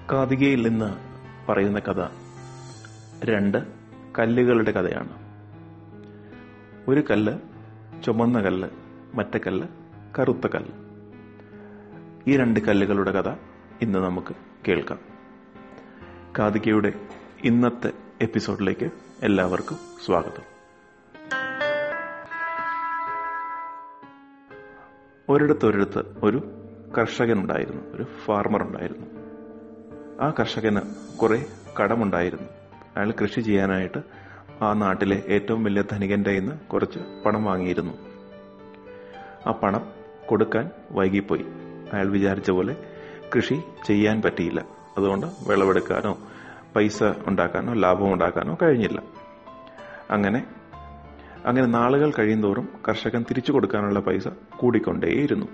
കാതികയിൽ നിന്ന് പറയുന്ന കഥ രണ്ട് കല്ലുകളുടെ കഥയാണ് ഒരു കല്ല് ചുമന്ന കല്ല് മറ്റേ കല്ല് കറുത്ത കല്ല് ഈ രണ്ട് കല്ലുകളുടെ കഥ ഇന്ന് നമുക്ക് കേൾക്കാം കാതികയുടെ ഇന്നത്തെ എപ്പിസോഡിലേക്ക് എല്ലാവർക്കും സ്വാഗതം ഒരിടത്തൊരിടത്ത് ഒരു കർഷകനുണ്ടായിരുന്നു ഒരു ഫാർമർ ഉണ്ടായിരുന്നു ആ കർഷകന് കുറെ കടമുണ്ടായിരുന്നു അയാൾ കൃഷി ചെയ്യാനായിട്ട് ആ നാട്ടിലെ ഏറ്റവും വലിയ ധനികന്റെ നിന്ന് കുറച്ച് പണം വാങ്ങിയിരുന്നു ആ പണം കൊടുക്കാൻ വൈകിപ്പോയി അയാൾ വിചാരിച്ച പോലെ കൃഷി ചെയ്യാൻ പറ്റിയില്ല അതുകൊണ്ട് വിളവെടുക്കാനോ പൈസ ഉണ്ടാക്കാനോ ലാഭം ഉണ്ടാക്കാനോ കഴിഞ്ഞില്ല അങ്ങനെ അങ്ങനെ നാളുകൾ കഴിയുന്തോറും കർഷകൻ തിരിച്ചു കൊടുക്കാനുള്ള പൈസ കൂടിക്കൊണ്ടേയിരുന്നു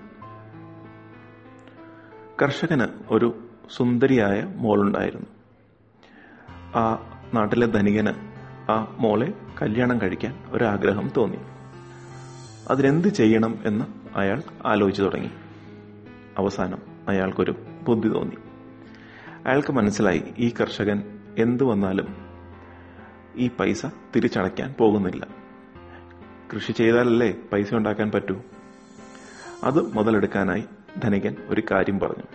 കർഷകന് ഒരു സുന്ദരിയായ മോളുണ്ടായിരുന്നു ആ നാട്ടിലെ ധനികന് ആ മോളെ കല്യാണം കഴിക്കാൻ ഒരാഗ്രഹം തോന്നി അതിനെന്ത് ചെയ്യണം എന്ന് അയാൾ ആലോചിച്ചു തുടങ്ങി അവസാനം അയാൾക്കൊരു ബുദ്ധി തോന്നി അയാൾക്ക് മനസ്സിലായി ഈ കർഷകൻ എന്തു വന്നാലും ഈ പൈസ തിരിച്ചടയ്ക്കാൻ പോകുന്നില്ല കൃഷി ചെയ്താലല്ലേ പൈസ ഉണ്ടാക്കാൻ പറ്റൂ അത് മുതലെടുക്കാനായി ധനികൻ ഒരു കാര്യം പറഞ്ഞു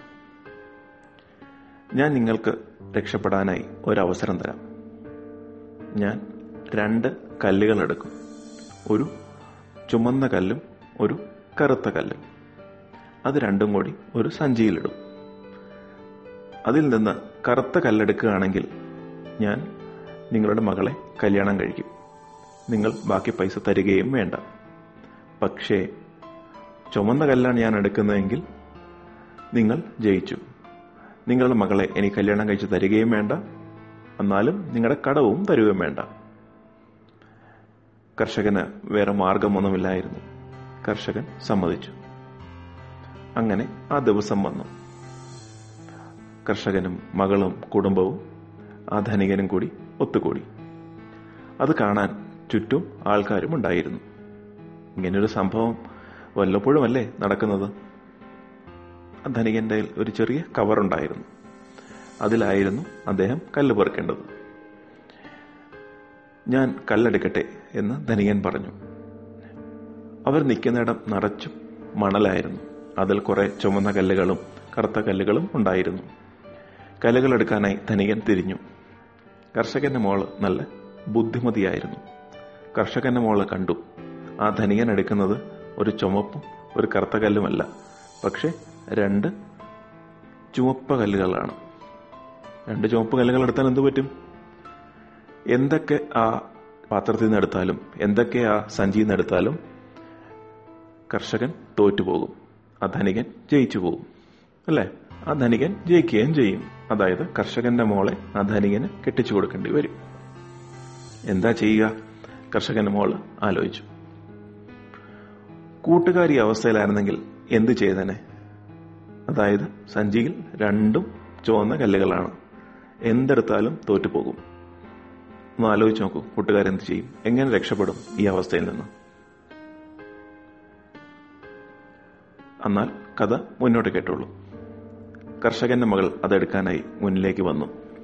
ഞാൻ നിങ്ങൾക്ക് രക്ഷപ്പെടാനായി ഒരവസരം തരാം ഞാൻ രണ്ട് കല്ലുകൾ എടുക്കും ഒരു ചുമന്ന കല്ലും ഒരു കറുത്ത കല്ലും അത് രണ്ടും കൂടി ഒരു സഞ്ചിയിലിടും അതിൽ നിന്ന് കറുത്ത കല്ലെടുക്കുകയാണെങ്കിൽ ഞാൻ നിങ്ങളുടെ മകളെ കല്യാണം കഴിക്കും നിങ്ങൾ ബാക്കി പൈസ തരികയും വേണ്ട പക്ഷേ ചുമന്ന കല്ലാണ് ഞാൻ എടുക്കുന്നതെങ്കിൽ നിങ്ങൾ ജയിച്ചു നിങ്ങളുടെ മകളെ എനിക്ക് കല്യാണം കഴിച്ച് തരികയും വേണ്ട എന്നാലും നിങ്ങളുടെ കടവും തരുകയും വേണ്ട കർഷകന് വേറെ മാർഗമൊന്നുമില്ലായിരുന്നു കർഷകൻ സമ്മതിച്ചു അങ്ങനെ ആ ദിവസം വന്നു കർഷകനും മകളും കുടുംബവും ആ ധനികനും കൂടി ഒത്തുകൂടി അത് കാണാൻ ചുറ്റും ആൾക്കാരും ഉണ്ടായിരുന്നു ഇങ്ങനൊരു സംഭവം വല്ലപ്പോഴുമല്ലേ നടക്കുന്നത് ആ ധനികന്റെ ഒരു ചെറിയ കവറുണ്ടായിരുന്നു അതിലായിരുന്നു അദ്ദേഹം കല്ല് പെറുക്കേണ്ടത് ഞാൻ കല്ലെടുക്കട്ടെ എന്ന് ധനികൻ പറഞ്ഞു അവർ നിൽക്കുന്നിടം നിറച്ചും മണലായിരുന്നു അതിൽ കുറെ ചുമന്ന കല്ലുകളും കറുത്ത കല്ലുകളും ഉണ്ടായിരുന്നു കല്ലുകൾ എടുക്കാനായി ധനികൻ തിരിഞ്ഞു കർഷകന്റെ മോള് നല്ല ബുദ്ധിമതിയായിരുന്നു കർഷകന്റെ മോള് കണ്ടു ആ ധനികൻ എടുക്കുന്നത് ഒരു ചുമപ്പും ഒരു കറുത്ത കല്ലുമല്ല പക്ഷെ രണ്ട് ചുവപ്പ കല്ലുകളാണ് രണ്ട് ചുവപ്പ് കല്ലുകൾ എടുത്താൽ എന്തു പറ്റും എന്തൊക്കെ ആ പാത്രത്തിൽ നിന്ന് എടുത്താലും എന്തൊക്കെ ആ സഞ്ചിയിൽ നിന്ന് എടുത്താലും കർഷകൻ തോറ്റുപോകും ആ ധനികൻ ജയിച്ചു പോകും അല്ലേ ആ ധനികൻ ജയിക്കുകയും ചെയ്യും അതായത് കർഷകന്റെ മോളെ ആ ധനികന് കെട്ടിച്ചു കൊടുക്കേണ്ടി വരും എന്താ ചെയ്യുക കർഷകന്റെ മോള് ആലോചിച്ചു കൂട്ടുകാരി അവസ്ഥയിലായിരുന്നെങ്കിൽ എന്ത് ചെയ്തനെ അതായത് സഞ്ചിയിൽ രണ്ടും ചുവന്ന കല്ലുകളാണ് എന്തെടുത്താലും തോറ്റുപോകും ഒന്ന് ആലോചിച്ച് നോക്കൂ കൂട്ടുകാരെന്ത് ചെയ്യും എങ്ങനെ രക്ഷപ്പെടും ഈ അവസ്ഥയിൽ നിന്ന് എന്നാൽ കഥ മുന്നോട്ട് കേട്ടോളൂ കർഷകന്റെ മകൾ അതെടുക്കാനായി മുന്നിലേക്ക് വന്നു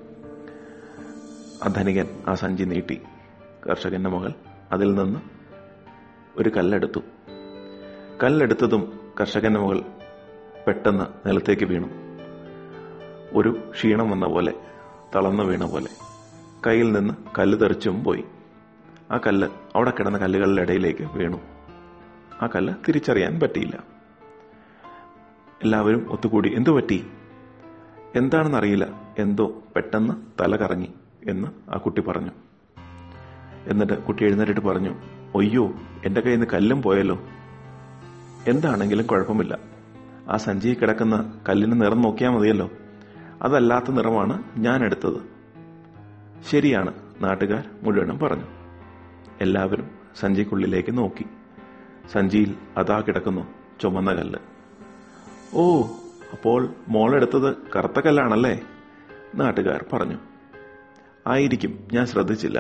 ആ ധനികൻ ആ സഞ്ചി നീട്ടി കർഷകന്റെ മകൾ അതിൽ നിന്ന് ഒരു കല്ലെടുത്തു കല്ലെടുത്തതും കർഷകന്റെ മകൾ പെട്ടെന്ന് നിലത്തേക്ക് വീണു ഒരു ക്ഷീണം വന്ന പോലെ തളർന്നു വീണ പോലെ കയ്യിൽ നിന്ന് കല്ല് തെറിച്ചും പോയി ആ കല്ല് അവിടെ കിടന്ന കല്ലുകളുടെ ഇടയിലേക്ക് വീണു ആ കല്ല് തിരിച്ചറിയാൻ പറ്റിയില്ല എല്ലാവരും ഒത്തുകൂടി എന്തു പറ്റി എന്താണെന്നറിയില്ല എന്തോ പെട്ടെന്ന് തല കറങ്ങി എന്ന് ആ കുട്ടി പറഞ്ഞു എന്നിട്ട് കുട്ടി എഴുന്നേറ്റിട്ട് പറഞ്ഞു ഒയ്യോ എന്റെ കയ്യിൽ നിന്ന് കല്ലും പോയല്ലോ എന്താണെങ്കിലും കുഴപ്പമില്ല ആ സഞ്ചിയിൽ കിടക്കുന്ന കല്ലിന് നിറം നോക്കിയാൽ മതിയല്ലോ അതല്ലാത്ത നിറമാണ് ഞാൻ എടുത്തത് ശരിയാണ് നാട്ടുകാർ മുഴുവനും പറഞ്ഞു എല്ലാവരും സഞ്ചിക്കുള്ളിലേക്ക് നോക്കി സഞ്ചിയിൽ അതാ കിടക്കുന്നു ചുമന്ന കല്ല് ഓ അപ്പോൾ മോളെടുത്തത് കറുത്ത കല്ലാണല്ലേ നാട്ടുകാർ പറഞ്ഞു ആയിരിക്കും ഞാൻ ശ്രദ്ധിച്ചില്ല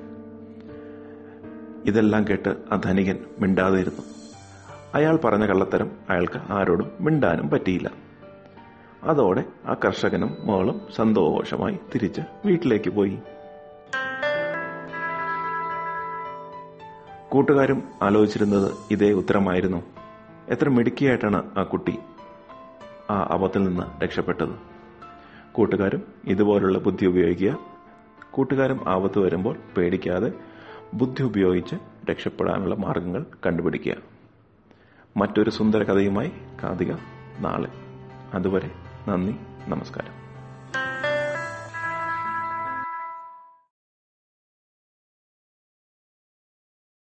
ഇതെല്ലാം കേട്ട് ആ ധനികൻ മിണ്ടാതിരുന്നു അയാൾ പറഞ്ഞ കള്ളത്തരം അയാൾക്ക് ആരോടും മിണ്ടാനും പറ്റിയില്ല അതോടെ ആ കർഷകനും മകളും സന്തോഷമായി തിരിച്ച് വീട്ടിലേക്ക് പോയി കൂട്ടുകാരും ആലോചിച്ചിരുന്നത് ഇതേ ഉത്തരമായിരുന്നു എത്ര മിടുക്കിയായിട്ടാണ് ആ കുട്ടി ആ അബദ്ധത്തിൽ നിന്ന് രക്ഷപ്പെട്ടത് കൂട്ടുകാരും ഇതുപോലുള്ള ബുദ്ധി ഉപയോഗിക്കുക കൂട്ടുകാരും ആപത്ത് വരുമ്പോൾ പേടിക്കാതെ ബുദ്ധി ഉപയോഗിച്ച് രക്ഷപ്പെടാനുള്ള മാർഗങ്ങൾ കണ്ടുപിടിക്കുക മറ്റൊരു സുന്ദര കഥയുമായി കാതിക നാളെ അതുവരെ നന്ദി നമസ്കാരം